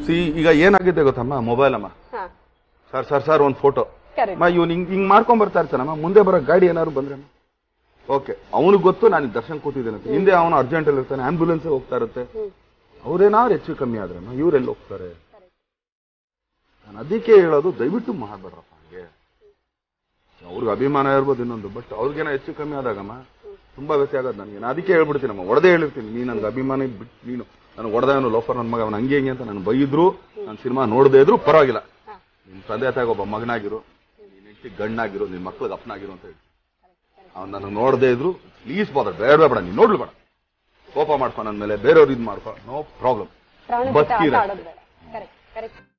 C ಈಗ ಏನಾಗಿದೆ ಗೊತ್ತಮ್ಮ mobile ಅಮ್ಮ ಹಾ ಸರ್ ಸರ್ ಸರ್ ಒಂದು ಫೋಟೋ ಕರೆಕ್ಟ್ ಅಮ್ಮ ಇವ್ನು ಹಿಂಗ್ ಹಿಂಗ್ ಮಾಡ್ಕೊಂಡ್ ಬರ್ತಾ ಇರ್ತಾನಮ್ಮ ಮುಂದೆ ಬರೋ ಗಾಡಿ ಏನಾದ್ರು ಬಂದ್ರೆ ಓಕೆ ಅವನಿಗೆ ಗೊತ್ತು ನಾನು ದರ್ಶನ್ ಕೂತಿದ್ದೇನೆ ಅಂತ ಹಿಂದೆ ಅವನು ಅರ್ಜೆಂಟ್ ಅಲ್ಲಿ ಇರ್ತಾನೆ ಆಂಬ್ಯುಲೆನ್ಸ್ ಹೋಗ್ತಾ ಇರುತ್ತೆ ಅವ್ರೇನಾದ್ರು ಹೆಚ್ಚು ಕಮ್ಮಿ ಆದ್ರೆ ಇವ್ರೆಲ್ಲಿ ಹೋಗ್ತಾರೆ ನಾನು ಅದಕ್ಕೆ ಹೇಳೋದು ದಯವಿಟ್ಟು ಮಾಡಬೇಡ್ರಪ್ಪ ಹಂಗೆ ಅವ್ರಿಗೆ ಅಭಿಮಾನ ಇರ್ಬೋದು ಇನ್ನೊಂದು ಬಟ್ ಅವ್ರಿಗೇನೋ ಹೆಚ್ಚು ಕಮ್ಮಿ ಆದಾಗಮ್ಮ ತುಂಬಾ ವ್ಯತ್ಯಾಸ ಆಗೋದು ನನಗೆ ನಾನು ಅದಕ್ಕೆ ಹೇಳ್ಬಿಡ್ತೀನಮ್ಮ ಹೊಡೆದೇ ಹೇಳಿರ್ತೀನಿ ನೀನು ನನ್ಗೆ ಅಭಿಮಾನ ಬಿಟ್ಟು ನೀನು ನನಗೆ ಹೊಡೆದವನು ಲೋಫರ್ ನನ್ನ ಮಗ ಅವನು ಹಂಗೆ ಹಿಂಗೆ ಅಂತ ನಾನು ಬೈದ್ರು ನಾನು ಸಿನಿಮಾ ನೋಡದೇ ಇದ್ರು ಪರವಾಗಿಲ್ಲ ನಿಮ್ ತಂದೆ ತಾಯಿಗೆ ಒಬ್ಬ ಮಗನಾಗಿರು ನಿನ್ ಹೆಂಡತಿ ಗಣ್ಣಾಗಿರು ನಿನ್ ಮಕ್ಳಿಗೆ ಅಪ್ಪನಾಗಿರು ಅಂತ ಹೇಳಿ ಅವ್ನು ನನಗೆ ನೋಡದೇ ಇದ್ರು ಪ್ಲೀಸ್ ಬಾದ ಬೇಡ ಬೇಡ ನೀನು ನೋಡ್ಲು ಬೇಡ ಕೋಪ ಮಾಡ್ಕೊ ನನ್ನ ಮೇಲೆ ಬೇರೆಯವ್ರು ಇದು ಮಾಡ್ಕೊ ನೋ ಪ್ರಾಬ್ಲಮ್ ಪ್ರಾಣ ಬದುಕಿರ ಆಡೋದು ಬೇಡ ಕರೆಕ್ಟ್ ಕರೆಕ್ಟ್